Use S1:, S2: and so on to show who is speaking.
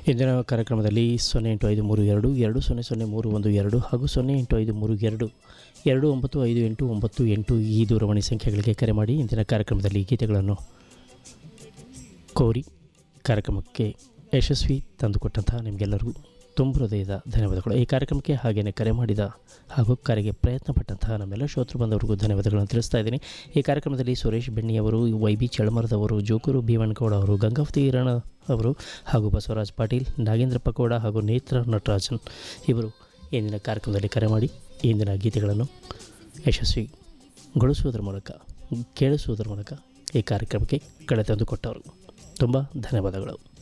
S1: ಇಂದಿನ ಕಾರ್ಯಕ್ರಮದಲ್ಲಿ ಸೊನ್ನೆ ಎಂಟು ಐದು ಮೂರು ಎರಡು ಎರಡು ಸೊನ್ನೆ ಸೊನ್ನೆ ಮೂರು ಒಂದು ಎರಡು ಹಾಗೂ ಸೊನ್ನೆ ಎಂಟು ಐದು ಮೂರು ಎರಡು ಎರಡು ಒಂಬತ್ತು ಐದು ಎಂಟು ಒಂಬತ್ತು ಎಂಟು ಈ ದೂರವಾಣಿ ಸಂಖ್ಯೆಗಳಿಗೆ ಕರೆ ಮಾಡಿ ಇಂದಿನ ಕಾರ್ಯಕ್ರಮದಲ್ಲಿ ಗೀತೆಗಳನ್ನು ಕೋರಿ ಕಾರ್ಯಕ್ರಮಕ್ಕೆ ಯಶಸ್ವಿ ತಂದುಕೊಟ್ಟಂತಹ ನಿಮಗೆಲ್ಲರಿಗೂ ತುಂಬ ಹೃದಯದ ಧನ್ಯವಾದಗಳು ಈ ಕಾರ್ಯಕ್ರಮಕ್ಕೆ ಹಾಗೆಯೇ ಕರೆ ಮಾಡಿದ ಹಾಗೂ ಕರೆಗೆ ಪ್ರಯತ್ನ ಪಟ್ಟಂತಹ ನಮ್ಮೆಲ್ಲ ಶ್ರೋತೃ ಬಂದವರಿಗೂ ಧನ್ಯವಾದಗಳನ್ನು ತಿಳಿಸ್ತಾ ಇದ್ದೀನಿ ಈ ಕಾರ್ಯಕ್ರಮದಲ್ಲಿ ಸುರೇಶ್ ಬೆಣ್ಣಿಯವರು ವೈ ಬಿ ಚಳಮರದವರು ಜೋಕೂರು ಭೀಮನ್ಗೌಡ ಅವರು ಗಂಗಾವತಿ ಈರಣ ಅವರು ಹಾಗೂ ಬಸವರಾಜ್ ಪಾಟೀಲ್ ನಾಗೇಂದ್ರ ಪಕೋಡ ಹಾಗೂ ನೇತ್ರ ನಟರಾಜನ್ ಇವರು ಇಂದಿನ ಕಾರ್ಯಕ್ರಮದಲ್ಲಿ ಕರೆ ಮಾಡಿ ಇಂದಿನ ಗೀತೆಗಳನ್ನು ಯಶಸ್ವಿಗೊಳಿಸುವುದರ ಮೂಲಕ ಕೇಳಿಸುವುದರ ಮೂಲಕ ಈ ಕಾರ್ಯಕ್ರಮಕ್ಕೆ ಕಳೆ ತಂದು ಕೊಟ್ಟವರು ತುಂಬ ಧನ್ಯವಾದಗಳು